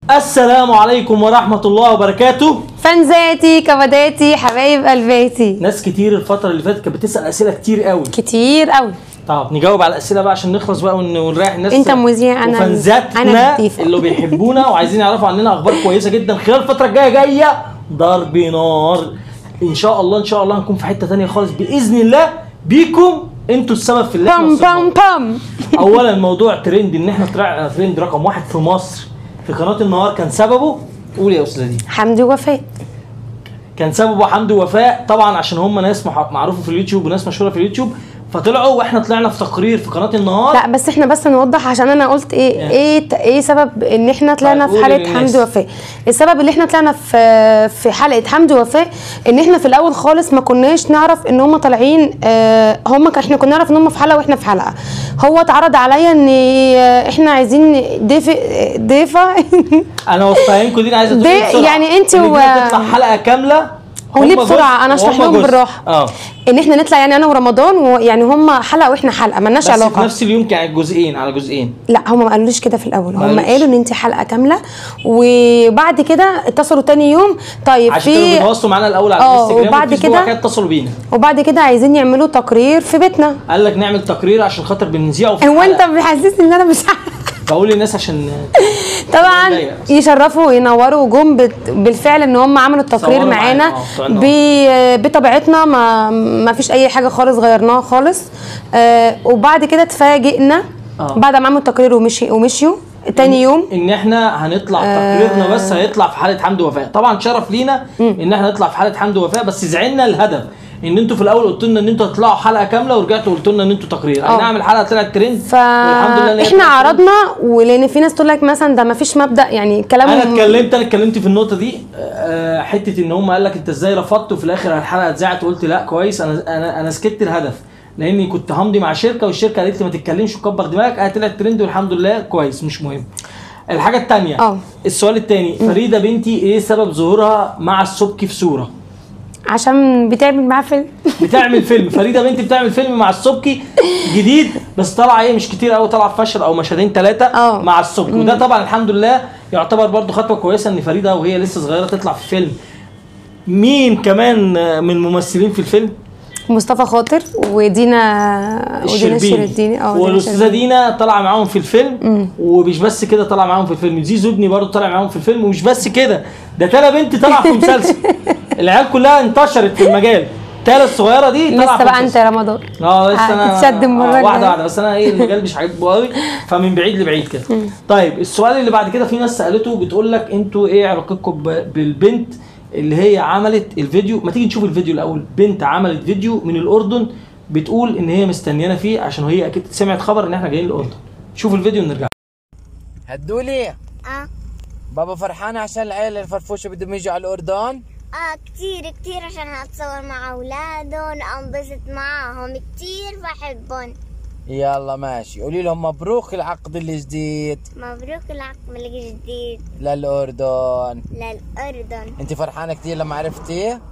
السلام عليكم ورحمة الله وبركاته فانزاتي كبداتي حبايب قلباتي ناس كتير الفترة اللي فاتت كانت بتسأل أسئلة كتير قوي كتير قوي طب نجاوب على الأسئلة بقى عشان نخلص بقى ون- ونريح الناس أنت مذيع، أنا- وفانزاتنا أنا الضيفة. اللي بيحبونا وعايزين يعرفوا عننا أخبار كويسة جدا خلال الفترة الجاية جاية ضرب نار إن شاء الله إن شاء الله هنكون في حتة تانية خالص بإذن الله بيكم انتوا السبب في اللي احنا بام وصلنا له. بام بام اولا موضوع ترند ان احنا طلعنا ترند رقم واحد في مصر في قناه النهار كان سببه قول يا استاذه دي حمدي وفاء كان سببه حمدي وفاء طبعا عشان هم ناس مح- معروفه في اليوتيوب وناس مشهوره في اليوتيوب فطلعوا واحنا طلعنا في تقرير في قناه النهار لا بس احنا بس نوضح عشان انا قلت ايه يعني. ايه ت- ايه سبب ان احنا طلعنا طيب، في قولي حلقه للناس. حمدي وفاء السبب اللي احنا طلعنا في في حلقه حمدي وفاء ان احنا في الاول خالص ما كناش نعرف ان هم طالعين اه هم كان احنا كنا نعرف ان هم في حلقه واحنا في حلقه هو اتعرض عليا ان اه، احنا عايزين ضيف ضيفه انا وفاهمكم دي أنا عايزه تقولي ده بسرعة. يعني انت إن دي و- هتطلع حلقه كامله وليه هم بسرعه جزء انا اشرح وهم لهم جزء. بالراحه اه ان احنا نطلع يعني انا ورمضان ويعني هم حلقه واحنا حلقه مالناش بس في علاقه نفس اليوم كانت جزئين على جزئين لا هم ما قالوليش كده في الاول هم قالوليش. قالوا ان انت حلقه كامله وبعد كده اتصلوا تاني يوم طيب عشان كانوا في بيتواصلوا معانا الاول على اه، الانستجرام وبعد والفيسبوك كده- وبعد كده اتصلوا بينا وبعد كده عايزين يعملوا تقرير في بيتنا قال لك نعمل تقرير عشان خاطر بنذيعه في هو انت الحلقة. بيحسسني ان انا مش عارفة. بقول للناس عشان طبعا متضايقة. يشرفوا وينوروا وجم بت- بالفعل ان هم عملوا التقرير صوروا معانا، معانا اه، بتوع النهار. ب- بطبيعتنا ما ما فيش اي حاجه خالص غيرناها خالص آه وبعد كده اتفاجئنا اه. بعد ما عملوا التقرير ومشي ومشيوا تاني يوم ان احنا هنطلع تقريرنا بس هيطلع في حاله حمد وفاء طبعا شرف لينا ان احنا نطلع في حاله حمد وفاء بس زعلنا الهدف ان انتوا في الاول قلتوا لنا ان انتوا هتطلعوا حلقه كامله ورجعتوا قلتوا لنا ان انتوا تقرير اي اه. نعم الحلقه طلعت ترند والحمد لله ان هي فاحنا طلعت ترند. عرضنا ولان في ناس تقول لك مثلا ده ما فيش مبدا يعني كلام انا اتكلمت انا اتكلمت في النقطه دي آه، حته ان هم قال لك انت ازاي رفضت وفي الاخر الحلقه اتذاعت وقلت لا كويس انا انا انا سكت الهدف لاني كنت همضي مع شركه والشركه قالت لي ما تتكلمش وكبر دماغك اه طلعت ترند والحمد لله كويس مش مهم الحاجه الثانيه اه. السؤال الثاني فريده بنتي ايه سبب ظهورها مع السبكي في صوره عشان بتعمل معاه فيلم بتعمل فيلم فريده بنتي بتعمل فيلم مع السبكي جديد بس طلع ايه مش كتير قوي طلع في فشل او مشهدين ثلاثه اه. مع السبكي وده طبعا الحمد لله يعتبر برضو خطوه كويسه ان فريده وهي لسه صغيره تطلع في فيلم مين كمان آه، من الممثلين في الفيلم مصطفى خاطر ودينا ودينا الشربيني اه دينا والاستاذه الشربيني. دينا طالعه معاهم في الفيلم ومش بس كده طالعه معاهم في الفيلم زيزو ابني برضه طالع معاهم في الفيلم ومش بس كده ده تالا بنتي طالعه في مسلسل العيال كلها انتشرت في المجال تالا الصغيره دي طالعه لسه في بقى انت مسلسل. يا رمضان اه بس انا هتتشد المرة آه، واحده الجاية. واحده بس انا ايه المجال مش عاجبه قوي فمن بعيد لبعيد كده طيب السؤال اللي بعد كده في ناس سالته بتقول لك انتوا ايه علاقتكم ب- بالبنت اللي هي عملت الفيديو ما تيجي نشوف الفيديو الاول بنت عملت فيديو من الاردن بتقول ان هي مستنيانا فيه عشان هي اكيد سمعت خبر ان احنا جايين الاردن شوف الفيديو ونرجع هدولي اه بابا فرحان عشان العيلة الفرفوشة بدهم يجوا على الأردن اه كتير كتير عشان اتصور مع اولادهم انبسط معاهم كتير بحبهم يلا ماشي قولي لهم مبروك العقد الجديد مبروك العقد الجديد للأردن للأردن انت فرحانة كتير لما عرفتي اه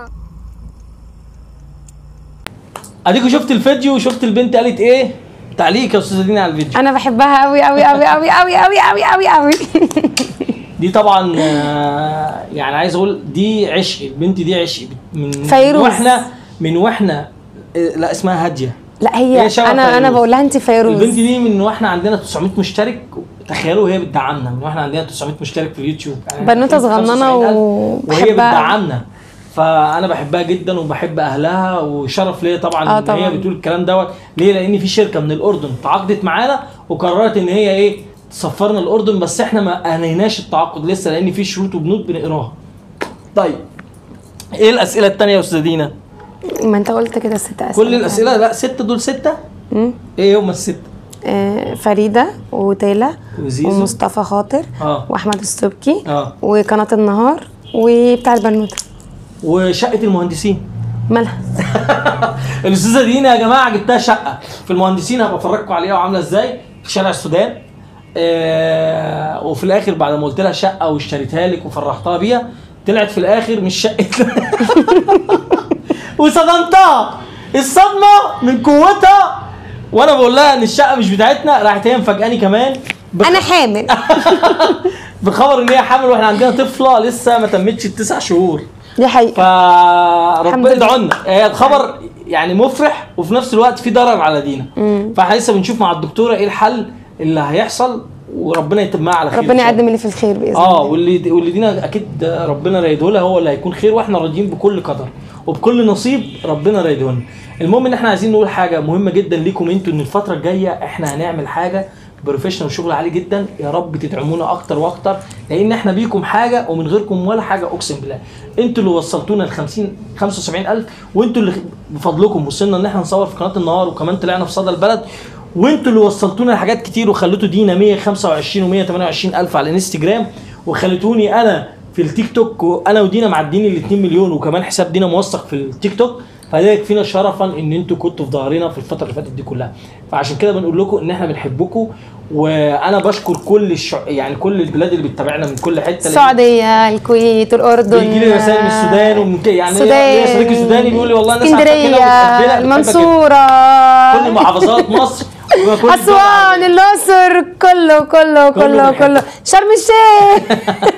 اديكوا شفت الفيديو وشفت البنت قالت ايه تعليق يا استاذه دينا على الفيديو انا بحبها قوي قوي قوي قوي قوي قوي قوي قوي قوي دي طبعا آه، يعني عايز اقول دي عشق البنت دي عشق من فيروز. من واحنا من واحنا آه، لا اسمها هاديه لا هي هي شبه انا انا فيروز. بقول لها انت البنت فيروز دي من واحنا عندنا 900 مشترك تخيلوا هي بتدعمنا من واحنا عندنا 900 مشترك في اليوتيوب يعني بنوتة إحنا صغننة 95,000 وهي وبحبها. بتدعمنا فانا بحبها جدا وبحب اهلها وشرف ليا طبعا اه ان طبعا. هي بتقول الكلام دوت ليه لان في شركه من الاردن تعاقدت معانا وقررت ان هي ايه تسفرنا الاردن بس احنا ما انهيناش التعاقد لسه لان في شروط وبنود بنقراها طيب ايه الاسئله التانية يا استاذه دينا ما انت قلت كده ست اسئله كل الاسئله لا ستة دول ستة مم. ايه هم الستة آه، فريده وتيلا وزيزو. ومصطفى خاطر اه. واحمد السبكي اه. وقناه النهار وبتاع البنوته وشقه المهندسين مالها الاستاذه دينا يا جماعه جبتها شقه في المهندسين هبقى افرجكم عليها وعامله ازاي في شارع السودان آه وفي الاخر بعد ما قلت لها شقه واشتريتها لك وفرحتها بيها طلعت في الاخر مش شقه وصدمتها الصدمه من قوتها وانا بقول لها ان الشقه مش بتاعتنا راحت هي مفاجئاني كمان بخ- انا حامل بخبر ان هي حامل واحنا عندنا طفله لسه ما تمتش التسع شهور دي حقيقه فربنا الحمد لله. ادعوا لنا هي الخبر يعني مفرح وفي نفس الوقت في ضرر على دينا فاحنا لسه بنشوف مع الدكتوره ايه الحل اللي هيحصل وربنا يتمها على خير إن ربنا شاء الله. يقدم اللي في الخير باذن اه الله واللي واللي دينا اكيد ربنا رايده لها هو اللي هيكون خير واحنا راضيين بكل قدر وبكل نصيب ربنا رايده لنا المهم ان احنا عايزين نقول حاجه مهمه جدا ليكم انتوا ان الفتره الجايه احنا هنعمل حاجه بروفيشنال وشغل عالي جدا يا رب تدعمونا اكتر واكتر لان احنا بيكم حاجه ومن غيركم ولا حاجه اقسم بالله انتوا اللي وصلتونا ل 50 75000 وانتوا اللي بفضلكم وصلنا ان احنا نصور في قناه النهار وكمان طلعنا في صدى البلد وانتوا اللي وصلتونا لحاجات كتير وخليتوا دينا 125 و 128 الف على الانستجرام وخليتوني انا في التيك توك وانا ودينا معديين ال 2 مليون وكمان حساب دينا موثق في التيك توك فده يكفينا شرفا ان انتوا كنتوا في ظهرنا في الفتره اللي فاتت دي كلها فعشان كده بنقول لكم ان احنا بنحبكم وانا بشكر كل الشع... يعني كل البلاد اللي بتتابعنا من كل حته لأن السعوديه الكويت الاردن بيجي لي رسائل من السودان ومن كده يعني السودان ليا صديقي سوداني بيقول لي والله الناس عارفة كده اسكندريه وبتحبنا- بتحبك كده. المنصوره كل محافظات مصر وكل اسوان الاقصر كله كله كله بيحبك. كله شرم الشيخ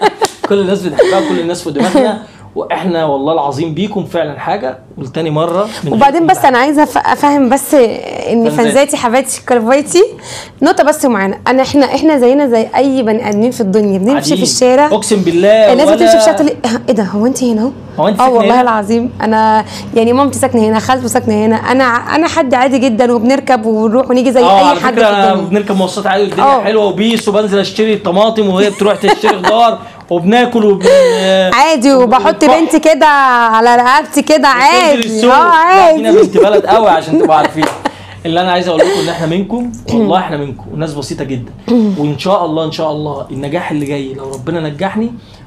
كل الناس بتحبها كل الناس في دماغنا واحنا والله العظيم بيكم فعلا حاجه ولتاني مره من وبعدين غيركم بس بقى. انا عايزه أف- افهم بس ان فانزاتي. فانزاتي حبايبتي كربايتي نقطه بس معانا انا احنا احنا زينا زي اي بني ادمين في الدنيا بنمشي عاديين. في الشارع اقسم بالله الناس ولا- بتمشي في الشارع تقول لي ايه ده هو انت هنا اهو هو أنت اه ساكنة والله هنا؟ العظيم انا يعني مامتي ساكنه هنا خالته ساكنه هنا انا انا حد عادي جدا وبنركب ونروح ونيجي زي اه اي على حد فكره في الدنيا بنركب مواصلات عادي والدنيا اه. حلوه وبيس وبنزل اشتري الطماطم وهي بتروح تشتري خضار وبناكل وبن عادي وبحط وبنكح. بنتي كده على رقبتي كده بتنزل عادي السوق. اه لا، دينا عادي بنت بلد قوي عشان تبقوا عارفين اللي انا عايز اقول لكم ان احنا منكم والله احنا منكم وناس بسيطه جدا وان شاء الله ان شاء الله النجاح اللي جاي لو ربنا نجحني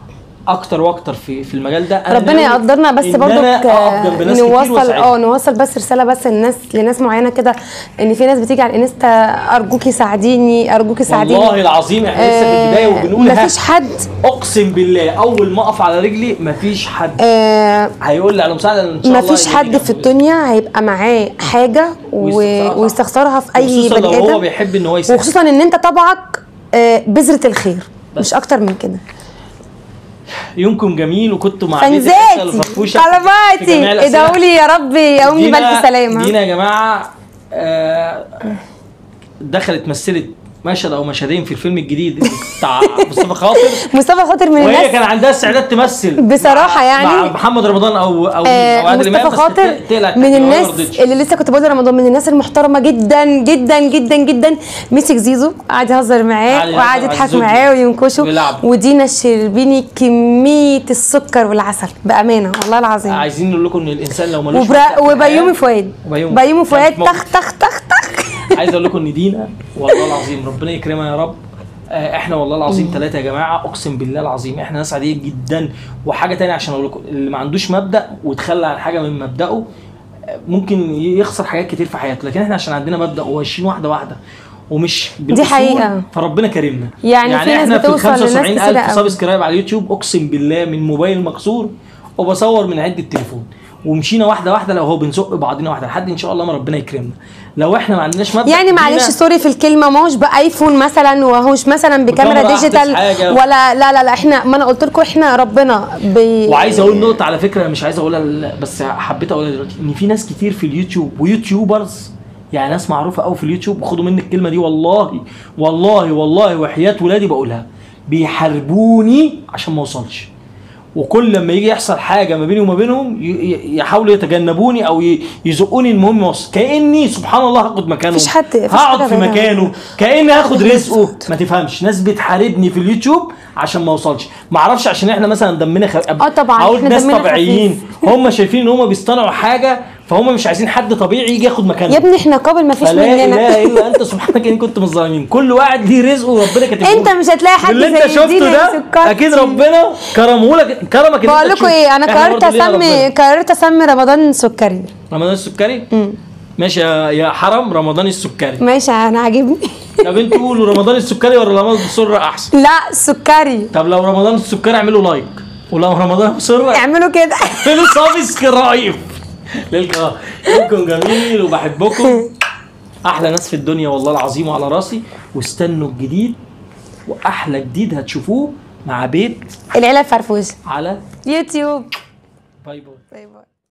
اكتر واكتر في في المجال ده أنا ربنا ناوي يقدرنا بس إن برضك أنا أقف جنب ناس كتير نوصل وأساعدهم. اه نوصل بس رساله بس للناس لناس معينه كده ان في ناس بتيجي على الانستا ارجوكي ساعديني ارجوكي ساعديني والله العظيم احنا لسه في البدايه وبنقول ها، مفيش حد اقسم بالله اول ما اقف على رجلي مفيش حد آه هيقول لي على مساعده ان شاء الله مفيش يجي حد جنبه في بإذن الدنيا هيبقى معاه حاجه و... ويستخسرها. ويستخسرها في اي وخصوصا لو بني هو ادم بيحب ان هو يساعد وخصوصا ان انت طبعك آه بذره الخير بس. مش اكتر من كده يومكم جميل وكنتوا مع بيت العسل فانزاتي الفرفوشة في طلباتي جميع الأسئلة. ادعوا لي يا رب يقومني دينا- بالف سلامه دينا يا جماعه آه دخلت مثلت مشهد او مشهدين في الفيلم الجديد بتاع مصطفى خاطر مصطفى خاطر من وهي الناس كان عندها استعداد تمثل بصراحة مع يعني مع محمد رمضان او او, آه، أو عادل امام مصطفى بس خاطر ت- تقلع من التحدي وما الناس رضتش. اللي لسه كنت بقول رمضان من الناس المحترمه جدا جدا جدا جدا مسك زيزو قعد يهزر قعد معاه يهزر وقعد مع يضحك الزوج. معاه وينكشه ويلعب. ودينا الشربيني كميه السكر والعسل بامانه والله العظيم عايزين نقول لكم ان الانسان لو ملوش وبرا... مبدأ في وبيومي الحياة- فؤاد وبيومي. بيومي فؤاد كانت تخ تخ تخ تخ عايز اقول لكم ان دينا والله العظيم ربنا يكرمها يا رب آه، احنا والله العظيم ثلاثة يا جماعة اقسم بالله العظيم احنا ناس عاديين جدا وحاجة تانية عشان اقول لكم اللي ما عندوش مبدأ وتخلى عن حاجة من مبدأه آه، ممكن يخسر حاجات كتير في حياته لكن احنا عشان عندنا مبدأ وماشيين واحدة واحدة ومش بالأصول، حقيقة. فربنا كرمنا يعني في ناس احنا في بتوصل لناس 75 كتيرة الف قوي. سبسكرايب على اليوتيوب اقسم بالله من موبايل مكسور وبصور من عده تليفون ومشينا واحده واحده لو هو بنزق بعضنا واحده لحد ان شاء الله ما ربنا يكرمنا لو احنا ما عندناش مبدا يعني معلش دينا- سوري في الكلمه ما هوش بايفون مثلا وهوش مثلا بكاميرا بكاميرا أحدث ديجيتال حاجة. ولا لا لا لا احنا ما انا قلت لكم احنا ربنا بي... وعايز اقول نقطه على فكره مش عايز اقولها ل- بس حبيت اقولها دلوقتي ان في ناس كتير في اليوتيوب ويوتيوبرز يعني ناس معروفه قوي في اليوتيوب خدوا مني الكلمه دي والله والله والله وحياه ولادي بقولها بيحاربوني عشان ما اوصلش وكل لما يجي يحصل حاجه ما بيني وما بينهم ي- ي- يحاولوا يتجنبوني او ي- يزقوني المهم اوصل كاني سبحان الله هاخد مكانه مفيش حد- مفيش هقعد حاجة في بعيدة. مكانه كاني هاخد حد رزقه بيسكت. ما تفهمش ناس بتحاربني في اليوتيوب عشان ما اوصلش ما اعرفش عشان احنا مثلا دمنا خ... اه طبعا، اقول احنا ناس دمنا طبيعيين هم شايفين ان هم بيصطنعوا حاجه فهم مش عايزين حد طبيعي يجي ياخد مكانهم يا ابني احنا قابل ما فيش فلا اله مننا الا انت سبحانك اني كنت من الظالمين كل واحد ليه رزقه وربنا كاتبه انت له. مش هتلاقي حد اللي انت زي شفته دينا ده سكرتي. اكيد ربنا كرمه لك كرمك ان بقول انت لكم تشوف. ايه انا احنا قررت برضه لينا اسمي ربنا. قررت اسمي رمضان سكري رمضان السكري ماشي يا يا حرم رمضان السكري ماشي انا عاجبني طب انتوا قولوا رمضان السكري ولا رمضان السر احسن لا سكري طب لو رمضان السكري اعملوا لايك ولو رمضان السر اعملوا كده اعملوا سبسكرايب للقناه يومكم جميل وبحبكم احلى ناس في الدنيا والله العظيم وعلى راسي واستنوا الجديد واحلى جديد هتشوفوه مع بيت العيله الفرفوشه على يوتيوب باي باي باي باي